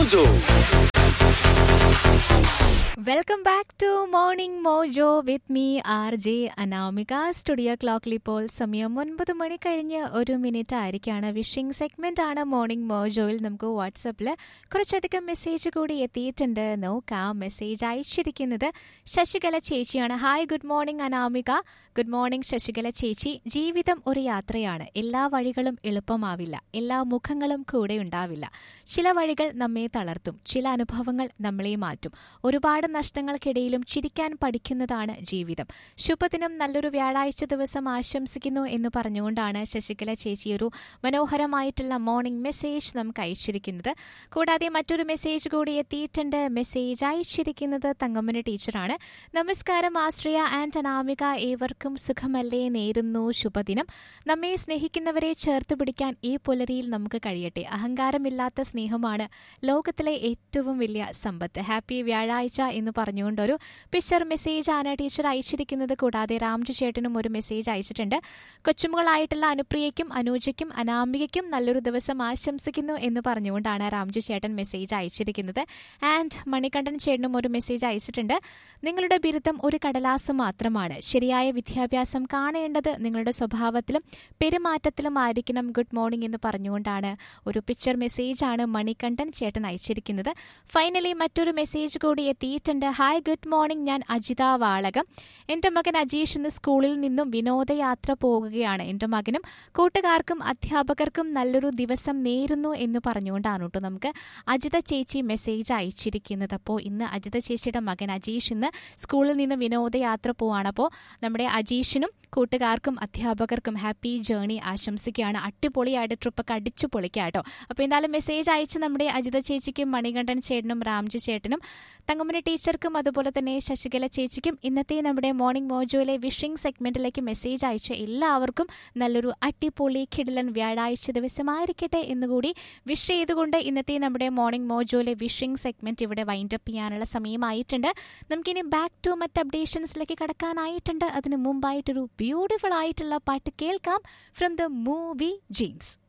Mojo. Welcome back to morning Mojo with me R J Anamika studio ക്ലോക്കിൽ ഇപ്പോൾ സമയം ഒൻപത് മണി കഴിഞ്ഞ് ഒരു മിനിറ്റ് ആയിരിക്കാണ് വിഷിംഗ് സെഗ്മെന്റ് ആണ് മോർണിംഗ് മോജോയിൽ നമുക്ക് വാട്സപ്പിൽ കുറച്ചധികം മെസ്സേജ് കൂടി എത്തിയിട്ടുണ്ട് നോക്കാം മെസ്സേജ് അയച്ചിരിക്കുന്നത് ശശികല ചേച്ചിയാണ് hi good morning Anamika good morning Sasikala ചേച്ചി ജീവിതം ഒരു യാത്രയാണ് എല്ലാ വഴികളും എളുപ്പമാവില്ല എല്ലാ മുഖങ്ങളും കൂടെ ഉണ്ടാവില്ല ചില വഴികൾ നമ്മെ തളർത്തും ചില അനുഭവങ്ങൾ നമ്മളെ മാറ്റും ഒരുപാട് നഷ്ടങ്ങൾക്കിടയിലും ചിരിക്കാൻ പഠിക്കുന്നതാണ് ജീവിതം ശുഭദിനം നല്ലൊരു വ്യാഴാഴ്ച ദിവസം ആശംസിക്കുന്നു എന്ന് പറഞ്ഞുകൊണ്ടാണ് ശശികല ചേച്ചി ഒരു മനോഹരമായിട്ടുള്ള മോർണിംഗ് മെസ്സേജ് നമുക്ക് അയച്ചിരിക്കുന്നത് കൂടാതെ മറ്റൊരു മെസ്സേജ് കൂടി എത്തിയിട്ടുണ്ട് മെസ്സേജ് അയച്ചിരിക്കുന്നത് തങ്കമ്മന ടീച്ചറാണ് നമസ്കാരം ആശ്രയ ആൻഡ് അനാമിക ഏവർക്കും സുഖമല്ലേ നേരുന്നു ശുഭദിനം നമ്മെ സ്നേഹിക്കുന്നവരെ ചേർത്ത് പിടിക്കാൻ ഈ പുലരിയിൽ നമുക്ക് കഴിയട്ടെ അഹങ്കാരമില്ലാത്ത സ്നേഹമാണ് ലോകത്തിലെ ഏറ്റവും വലിയ സമ്പത്ത് ഹാപ്പി വ്യാഴാഴ്ച എന്ന് പറഞ്ഞുകൊണ്ട് ഒരു പിക്ചർ മെസ്സേജ് ആണ് ടീച്ചർ അയച്ചിരിക്കുന്നത് കൂടാതെ രാംജു ചേട്ടനും ഒരു മെസ്സേജ് അയച്ചിട്ടുണ്ട് കൊച്ചുമകളായിട്ടുള്ള അനുപ്രിയയ്ക്കും അനൂജയ്ക്കും അനാമികയ്ക്കും നല്ലൊരു ദിവസം ആശംസിക്കുന്നു എന്ന് പറഞ്ഞുകൊണ്ടാണ് രാംജു ചേട്ടൻ മെസ്സേജ് അയച്ചിരിക്കുന്നത് ആൻഡ് മണികണ്ഠൻ ചേട്ടനും ഒരു മെസ്സേജ് അയച്ചിട്ടുണ്ട് നിങ്ങളുടെ ബിരുദം ഒരു കടലാസ് മാത്രമാണ് ശരിയായ വിദ്യാഭ്യാസം കാണേണ്ടത് നിങ്ങളുടെ സ്വഭാവത്തിലും പെരുമാറ്റത്തിലും ആയിരിക്കണം ഗുഡ് മോർണിംഗ് എന്ന് പറഞ്ഞുകൊണ്ടാണ് ഒരു പിക്ചർ മെസ്സേജാണ് മണികണ്ഠൻ ചേട്ടൻ അയച്ചിരിക്കുന്നത് ഫൈനലി മറ്റൊരു മെസ്സേജ് കൂടി എത്തിയിട്ടുണ്ട് ഹായ് ഗുഡ് മോർണിംഗ് ഞാൻ അജിത വാളകം എൻ്റെ മകൻ അജീഷ് ഇന്ന് സ്കൂളിൽ നിന്നും വിനോദയാത്ര പോകുകയാണ് എൻ്റെ മകനും കൂട്ടുകാർക്കും അധ്യാപകർക്കും നല്ലൊരു ദിവസം നേരുന്നു എന്ന് പറഞ്ഞുകൊണ്ടാണ് കേട്ടോ നമുക്ക് അജിത ചേച്ചി മെസ്സേജ് അയച്ചിരിക്കുന്നത് അപ്പോൾ ഇന്ന് അജിത ചേച്ചിയുടെ മകൻ അജീഷ് ഇന്ന് സ്കൂളിൽ നിന്ന് വിനോദയാത്ര പോവാണ് അപ്പോൾ നമ്മുടെ അജീഷിനും കൂട്ടുകാർക്കും അധ്യാപകർക്കും ഹാപ്പി ജേണി ആശംസിക്കുകയാണ് അടിപൊളിയായിട്ട് ട്രിപ്പൊക്കെ അടിച്ചു പൊളിക്കാട്ടോ അപ്പോൾ എന്തായാലും മെസ്സേജ് അയച്ച് നമ്മുടെ അജിത ചേച്ചിക്കും മണികണ്ഠൻ ചേട്ടനും രാംജു ചേട്ടനും തങ്കമ്മന ടീച്ചർക്കും അതുപോലെ തന്നെ ശശികല ചേച്ചിക്കും ഇന്നത്തെ നമ്മുടെ മോർണിംഗ് മോജോയിലെ വിഷിംഗ് സെഗ്മെന്റിലേക്ക് മെസ്സേജ് അയച്ച എല്ലാവർക്കും നല്ലൊരു അടിപൊളി കിടിലൻ വ്യാഴാഴ്ച ദിവസമായിരിക്കട്ടെ എന്നുകൂടി വിഷ് ചെയ്തുകൊണ്ട് ഇന്നത്തെ നമ്മുടെ മോർണിംഗ് മോജോയിലെ വിഷിംഗ് സെഗ്മെന്റ് ഇവിടെ വൈൻഡപ്പ് ചെയ്യാനുള്ള സമയമായിട്ടുണ്ട് നമുക്കിനി ബാക്ക് ടു മറ്റ് അപ്ഡേഷൻസിലേക്ക് കടക്കാനായിട്ടുണ്ട് അതിന് മുമ്പായിട്ടൊരു ബ്യൂട്ടിഫുൾ ആയിട്ടുള്ള പാട്ട് കേൾക്കാം ഫ്രം ദ മൂവി ജീൻസ്